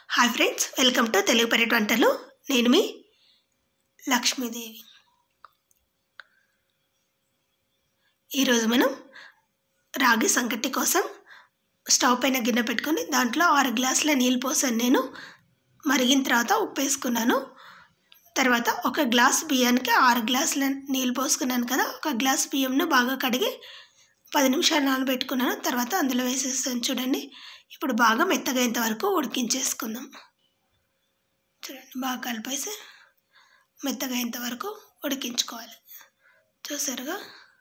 hi friends welcome to Telugu పర్యట వంటలు నేను మీ లక్ష్మీదేవి ఈరోజు మనం రాగి సంకటి కోసం స్టవ్ పైన గిన్నె పెట్టుకొని దాంట్లో ఆరు గ్లాసుల నీళ్ళు పోసాను నేను మరిగిన తర్వాత ఉప్పు వేసుకున్నాను తర్వాత ఒక గ్లాస్ బియ్యానికి ఆరు గ్లాసుల నీళ్ళు పోసుకున్నాను కదా ఒక గ్లాస్ బియ్యంను బాగా కడిగి పది నిమిషాలు నానబెట్టుకున్నాను తర్వాత అందులో వేసేస్తాను చూడండి ఇప్పుడు బాగా మెత్తగా అయ్యేంత వరకు ఉడికించేసుకుందాం చూడండి బాగా కలిపేసి మెత్తగా అయ్యేంత వరకు ఉడికించుకోవాలి చూసారుగా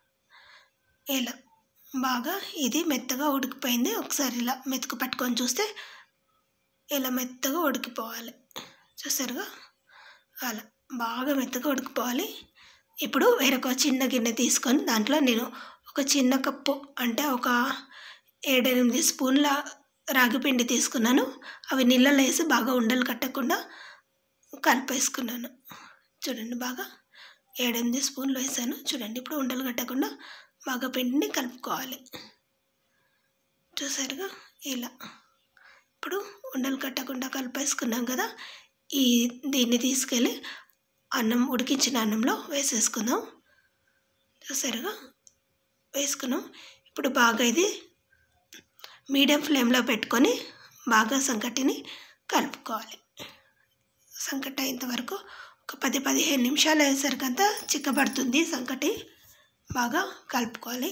ఇలా బాగా ఇది మెత్తగా ఉడికిపోయింది ఒకసారి ఇలా మెతుకు పట్టుకొని చూస్తే ఇలా మెత్తగా ఉడికిపోవాలి చూసారుగా అలా బాగా మెత్తగా ఉడికిపోవాలి ఇప్పుడు వేరొక చిన్న గిన్నె తీసుకొని దాంట్లో నేను ఒక చిన్న కప్పు అంటే ఒక ఏడెనిమిది స్పూన్ల రాగిపిండి తీసుకున్నాను అవి నీళ్ళలో వేసి బాగా ఉండలు కట్టకుండా కలిపేసుకున్నాను చూడండి బాగా ఏడెనిమిది స్పూన్లు వేసాను చూడండి ఇప్పుడు ఉండలు కట్టకుండా బాగా పిండిని కలుపుకోవాలి చూసారుగా ఇలా ఇప్పుడు ఉండలు కట్టకుండా కలిపేసుకున్నాం కదా ఈ దీన్ని తీసుకెళ్ళి అన్నం ఉడికించిన అన్నంలో వేసేసుకుందాం చూసారుగా వేసుకున్నాం ఇప్పుడు బాగా ఇది మీడియం ఫ్లేమ్లో పెట్టుకొని బాగా సంకటిని కలుపుకోవాలి సంకటి అయ్యేంత వరకు ఒక పది పదిహేను నిమిషాలు అయ్యేసరికంతా చిక్కబడుతుంది సంకటి బాగా కలుపుకోవాలి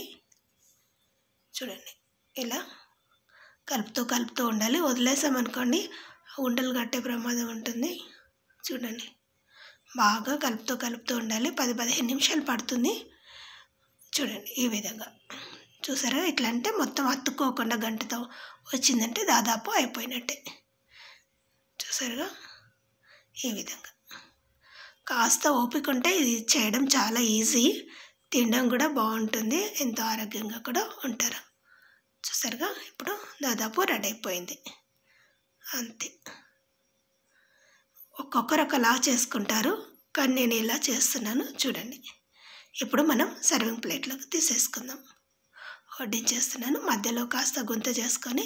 చూడండి ఇలా కలుపుతూ కలుపుతూ ఉండాలి వదిలేసామనుకోండి ఉండలు కట్టే ప్రమాదం ఉంటుంది చూడండి బాగా కలుపుతూ కలుపుతూ ఉండాలి పది పదిహేను నిమిషాలు పడుతుంది చూడండి ఈ విధంగా చూసారా ఇట్లా అంటే మొత్తం అతుక్కోకుండా గంటతో వచ్చిందంటే దాదాపు అయిపోయినట్టే చూసారుగా ఈ విధంగా కాస్త ఓపిక ఉంటే ఇది చేయడం చాలా ఈజీ తినడం కూడా బాగుంటుంది ఎంతో ఆరోగ్యంగా కూడా ఉంటారు చూసారుగా ఇప్పుడు దాదాపు రెడీ అయిపోయింది అంతే ఒక్కొక్కరు ఒకలా చేసుకుంటారు కానీ నేను ఇలా చేస్తున్నాను చూడండి ఇప్పుడు మనం సర్వింగ్ ప్లేట్లోకి తీసేసుకుందాం వడ్డించేస్తున్నాను మధ్యలో కాస్త గుంత చేసుకొని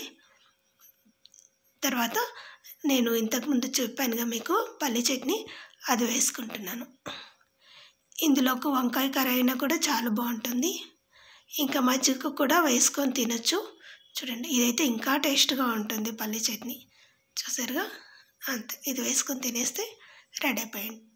తర్వాత నేను ఇంతకుముందు చెప్పానుగా మీకు పల్లి చట్నీ అది వేసుకుంటున్నాను ఇందులోకి వంకాయ కర్రీ అయినా కూడా చాలా బాగుంటుంది ఇంకా మజ్జిగ కూడా వేసుకొని తినొచ్చు చూడండి ఇదైతే ఇంకా టేస్ట్గా ఉంటుంది పల్లి చట్నీ చూసారుగా అంతే ఇది వేసుకొని తినేస్తే రెడీ అయిపోయింది